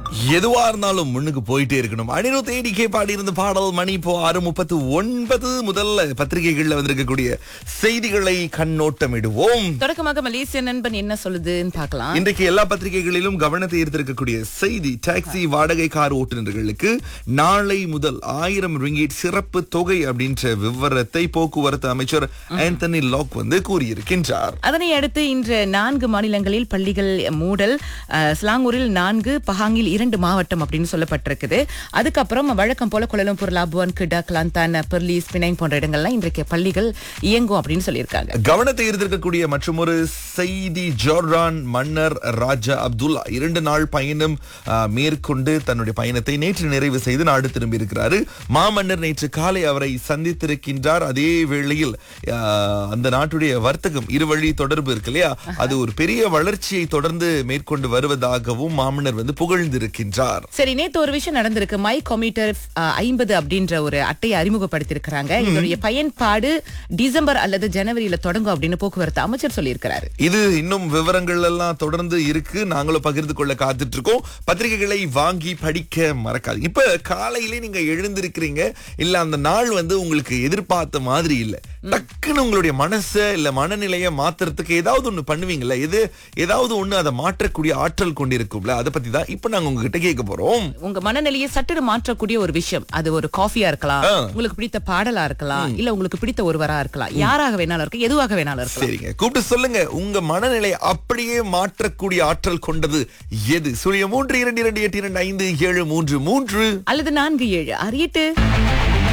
எதுவா இருந்தாலும் முன்னுக்கு போயிட்டே இருக்கணும் அனிரு தேடிக்கே பாடி இருந்த பாடல் மணி இப்போ ஆறு முப்பத்து ஒன்பது முதல்ல பத்திரிகைகள்ல வந்திருக்கக்கூடிய செய்திகளை கண்ணோட்டமிடுவோம் தொடக்கமாக மலேசிய நண்பன் என்ன சொல்லுதுன்னு பார்க்கலாம் இன்றைக்கு எல்லா பத்திரிகைகளிலும் கவனத்தை ஈர்த்திருக்கக்கூடிய செய்தி டாக்ஸி வாடகை கார் ஓட்டுநர்களுக்கு நாளை முதல் ஆயிரம் ரிங்கிட் சிறப்பு தொகை அப்படின்ற விவரத்தை போக்குவரத்து அமைச்சர் ஆந்தனி லாக் வந்து கூறியிருக்கின்றார் அதனை அடுத்து இன்று நான்கு மாநிலங்களில் பள்ளிகள் மூடல் அஹ், ஸ்லாங்கூரில் நான்கு பஹாங்கில் இரண்டு மாவட்டம் அப்படின்னு சொல்லப்பட்டிருக்குது அதுக்கப்புறம் வழக்கம் போல குலலம்பூர் லாபுவான் கிடா கிளாந்தான் பெர்லிஸ் பினைங் போன்ற இடங்கள்லாம் இன்றைக்கு பள்ளிகள் இயங்கும் அப்படின்னு சொல்லியிருக்காங்க கவனத்தை ஈர்த்திருக்கக்கூடிய மற்றொரு செய்தி ஜோர்டான் மன்னர் ராஜா அப்துல்லா இரண்டு நாள் பயணம் ஆ, மேற்கொண்டு தன்னுடைய பயணத்தை நேற்று நிறைவு செய்து நாடு திரும்பி இருக்கிறாரு மாமன்னர் நேற்று காலை அவரை சந்தித்திருக்கின்றார் அதே வேளையில் ஆ, அந்த நாட்டுடைய வர்த்தகம் இருவழி தொடர்பு இருக்கு இல்லையா அது ஒரு பெரிய வளர்ச்சியை தொடர்ந்து மேற்கொண்டு வருவதாகவும் மாமன்னர் வந்து புகழ்ந்திருக்கின்றார் சரி நேத்து ஒரு விஷயம் நடந்திருக்கு மை கம்யூட்டர் ஐம்பது அப்படின்ற ஒரு அட்டையை அறிமுகப்படுத்தியிருக்கிறாங்க இதனுடைய பயன்பாடு டிசம்பர் அல்லது ஜனவரியில தொடங்கும் அப்படின்னு போக்குவரத்து அமைச்சர் சொல்லியிருக்கிறாரு இது இன்னும் விவரங்கள் எல்லாம் தொடர்ந்து இருக்கு நாங்களும் பகிர்ந்து கொள்ள காத்துட்டு இருக்கோம் பத்திரிகைகளை வாங்கி படிக்க மறக்காது இப்ப காலையிலே நீங்க எழுந்திருக்கிறீங்க இல்ல அந்த நாள் வந்து உங்களுக்கு எதிர்பார்த்த மாதிரி இல்ல டக்குன்னு உங்களுடைய மனசை இல்ல மனநிலைய மாத்துறதுக்கு ஏதாவது ஒண்ணு பண்ணுவீங்கல்ல எது ஏதாவது ஒண்ணு அதை மாற்றக்கூடிய ஆற்றல் கொண்டிருக்கும்ல அதை பத்தி தான் இப்ப நாங்க உங்ககிட்ட கேட்க போறோம் உங்க மனநிலையை சட்டுன்னு மாற்றக்கூடிய ஒரு விஷயம் அது ஒரு காஃபியா இருக்கலாம் ஆ. உங்களுக்கு பிடித்த பாடலா இருக்கலாம் இல்ல உங்களுக்கு பிடித்த ஒருவரா இருக்கலாம் யாராக வேணாலும் இருக்கலாம் எதுவாக வேணாலும் இருக்கலாம் சரிங்க கூப்பிட்டு சொல்லுங்க உங்க மனநிலை அப்படியே மாற்றக்கூடிய ஆற்றல் கொண்டது எது சூரிய மூன்று இரண்டு இரண்டு எட்டு இரண்டு ஐந்து ஏழு மூன்று மூன்று அல்லது நான்கு ஏழு அறியிட்டு